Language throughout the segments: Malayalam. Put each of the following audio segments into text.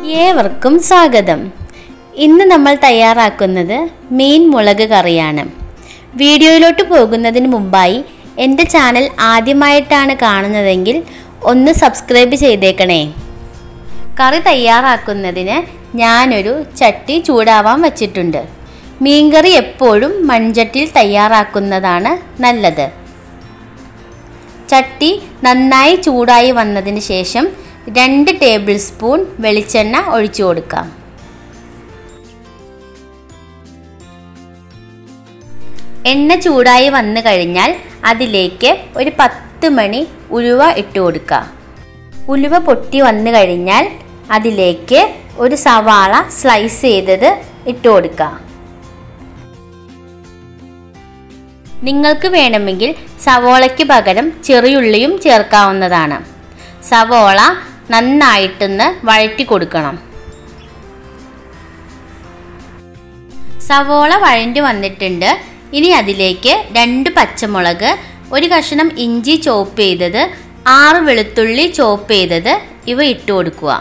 ഏവർക്കും സ്വാഗതം ഇന്ന് നമ്മൾ തയ്യാറാക്കുന്നത് മീൻ മുളക് കറിയാണ് വീഡിയോയിലോട്ട് പോകുന്നതിന് മുമ്പായി എൻ്റെ ചാനൽ ആദ്യമായിട്ടാണ് കാണുന്നതെങ്കിൽ ഒന്ന് സബ്സ്ക്രൈബ് ചെയ്തേക്കണേ കറി തയ്യാറാക്കുന്നതിന് ഞാനൊരു ചട്ടി ചൂടാവാൻ വച്ചിട്ടുണ്ട് മീൻകറി എപ്പോഴും മൺചട്ടിയിൽ തയ്യാറാക്കുന്നതാണ് നല്ലത് ചട്ടി നന്നായി ചൂടായി വന്നതിന് ശേഷം രണ്ട് ടേബിൾ സ്പൂൺ വെളിച്ചെണ്ണ ഒഴിച്ചു കൊടുക്കാം എണ്ണ ചൂടായി വന്നു കഴിഞ്ഞാൽ അതിലേക്ക് ഒരു പത്ത് മണി ഉലുവ ഇട്ട് കൊടുക്കുക ഉലുവ പൊട്ടി വന്നു കഴിഞ്ഞാൽ അതിലേക്ക് ഒരു സവാള സ്ലൈസ് ചെയ്തത് ഇട്ട് കൊടുക്കുക നിങ്ങൾക്ക് വേണമെങ്കിൽ സവോളയ്ക്ക് പകരം ചെറിയുള്ളിയും ചേർക്കാവുന്നതാണ് സവോള നന്നായിട്ടൊന്ന് വഴറ്റി കൊടുക്കണം സവോള വഴണ്ടി വന്നിട്ടുണ്ട് ഇനി അതിലേക്ക് രണ്ട് പച്ചമുളക് ഒരു കഷ്ണം ഇഞ്ചി ചോപ്പ് ചെയ്തത് ആറ് വെളുത്തുള്ളി ചോപ്പ് ചെയ്തത് ഇവ ഇട്ട് കൊടുക്കുക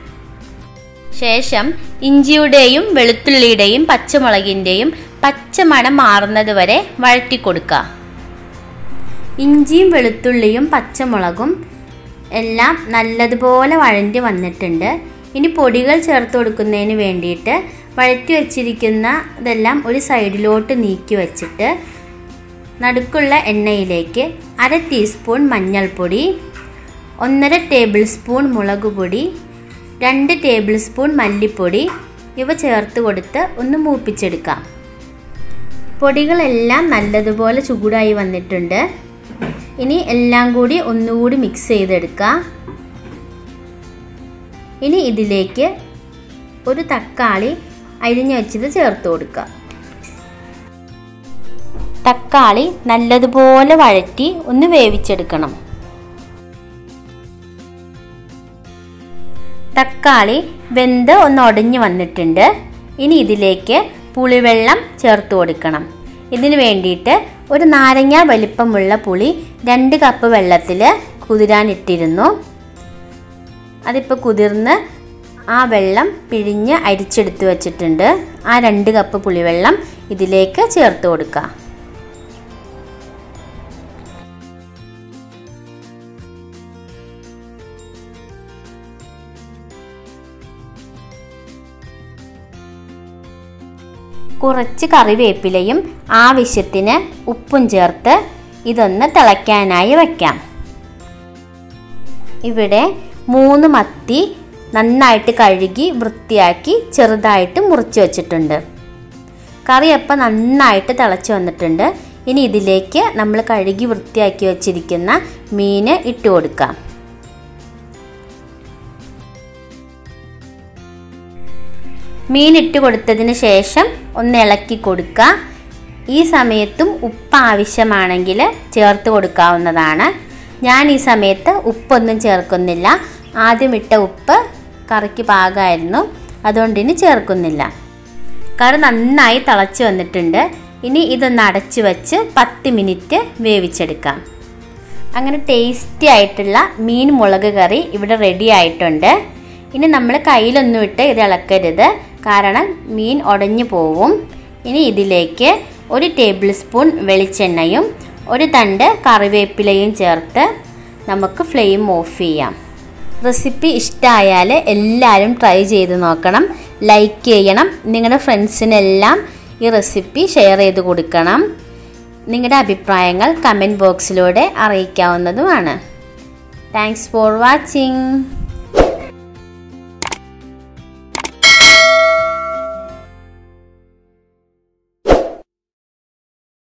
ശേഷം ഇഞ്ചിയുടെയും വെളുത്തുള്ളിയുടെയും പച്ചമുളകിൻ്റെയും പച്ചമണം മാറുന്നത് വരെ വഴറ്റി കൊടുക്കുക ഇഞ്ചിയും വെളുത്തുള്ളിയും പച്ചമുളകും എല്ലാം നല്ലതുപോലെ വഴണ്ടി വന്നിട്ടുണ്ട് ഇനി പൊടികൾ ചേർത്ത് കൊടുക്കുന്നതിന് വേണ്ടിയിട്ട് വഴറ്റി വച്ചിരിക്കുന്ന ഇതെല്ലാം ഒരു സൈഡിലോട്ട് നീക്കി വച്ചിട്ട് നടുക്കുള്ള എണ്ണയിലേക്ക് അര ടീസ്പൂൺ മഞ്ഞൾപ്പൊടി ഒന്നര ടേബിൾ സ്പൂൺ മുളക് പൊടി രണ്ട് ടേബിൾ സ്പൂൺ മല്ലിപ്പൊടി ഇവ ചേർത്ത് കൊടുത്ത് ഒന്ന് മൂപ്പിച്ചെടുക്കാം പൊടികളെല്ലാം നല്ലതുപോലെ ചൂടായി വന്നിട്ടുണ്ട് ഇനി എല്ലാം കൂടി ഒന്നുകൂടി മിക്സ് ചെയ്തെടുക്കാം ഇനി ഇതിലേക്ക് ഒരു തക്കാളി അരിഞ്ഞു വെച്ചത് ചേർത്ത് കൊടുക്കുക തക്കാളി നല്ലതുപോലെ വഴറ്റി ഒന്ന് വേവിച്ചെടുക്കണം തക്കാളി വെന്ത് ഒന്ന് ഉടഞ്ഞു വന്നിട്ടുണ്ട് ഇനി ഇതിലേക്ക് പുളിവെള്ളം ചേർത്ത് കൊടുക്കണം ഇതിന് വേണ്ടിയിട്ട് ഒരു നാരങ്ങ വലിപ്പമുള്ള പുളി രണ്ട് കപ്പ് വെള്ളത്തിൽ കുതിരാനിട്ടിരുന്നു അതിപ്പോൾ കുതിർന്ന് ആ വെള്ളം പിഴിഞ്ഞ് അരിച്ചെടുത്ത് വെച്ചിട്ടുണ്ട് ആ രണ്ട് കപ്പ് പുളിവെള്ളം ഇതിലേക്ക് ചേർത്ത് കൊടുക്കുക കുറച്ച് കറിവേപ്പിലയും ആവശ്യത്തിന് ഉപ്പും ചേർത്ത് ഇതൊന്ന് തിളയ്ക്കാനായി വയ്ക്കാം ഇവിടെ മൂന്ന് മത്തി നന്നായിട്ട് കഴുകി വൃത്തിയാക്കി ചെറുതായിട്ട് മുറിച്ച് വെച്ചിട്ടുണ്ട് കറി അപ്പം നന്നായിട്ട് തിളച്ച് വന്നിട്ടുണ്ട് ഇനി ഇതിലേക്ക് നമ്മൾ കഴുകി വൃത്തിയാക്കി വെച്ചിരിക്കുന്ന മീൻ ഇട്ട് കൊടുക്കാം മീൻ ഇട്ട് കൊടുത്തതിന് ശേഷം ഒന്ന് ഇളക്കി കൊടുക്കുക ഈ സമയത്തും ഉപ്പ് ആവശ്യമാണെങ്കിൽ ചേർത്ത് കൊടുക്കാവുന്നതാണ് ഞാൻ ഈ സമയത്ത് ഉപ്പൊന്നും ചേർക്കുന്നില്ല ആദ്യം ഇട്ട ഉപ്പ് കറിക്ക് പാകമായിരുന്നു അതുകൊണ്ട് ഇനി ചേർക്കുന്നില്ല കറി നന്നായി തിളച്ച് വന്നിട്ടുണ്ട് ഇനി ഇതൊന്ന് അടച്ചു വെച്ച് പത്ത് മിനിറ്റ് വേവിച്ചെടുക്കാം അങ്ങനെ ടേസ്റ്റി ആയിട്ടുള്ള മീൻ മുളക് കറി ഇവിടെ റെഡി ആയിട്ടുണ്ട് ഇനി നമ്മൾ കയ്യിലൊന്നും ഇട്ട് ഇത് ഇളക്കരുത് കാരണം മീൻ ഉടഞ്ഞു പോവും ഇനി ഇതിലേക്ക് ഒരു ടേബിൾ സ്പൂൺ വെളിച്ചെണ്ണയും ഒരു തണ്ട് കറിവേപ്പിലയും ചേർത്ത് നമുക്ക് ഫ്ലെയിം ഓഫ് ചെയ്യാം റെസിപ്പി ഇഷ്ടമായാൽ എല്ലാവരും ട്രൈ ചെയ്ത് നോക്കണം ലൈക്ക് ചെയ്യണം നിങ്ങളുടെ ഫ്രണ്ട്സിനെല്ലാം ഈ റെസിപ്പി ഷെയർ ചെയ്ത് കൊടുക്കണം നിങ്ങളുടെ അഭിപ്രായങ്ങൾ കമൻറ്റ് ബോക്സിലൂടെ അറിയിക്കാവുന്നതുമാണ് താങ്ക്സ് ഫോർ വാച്ചിങ്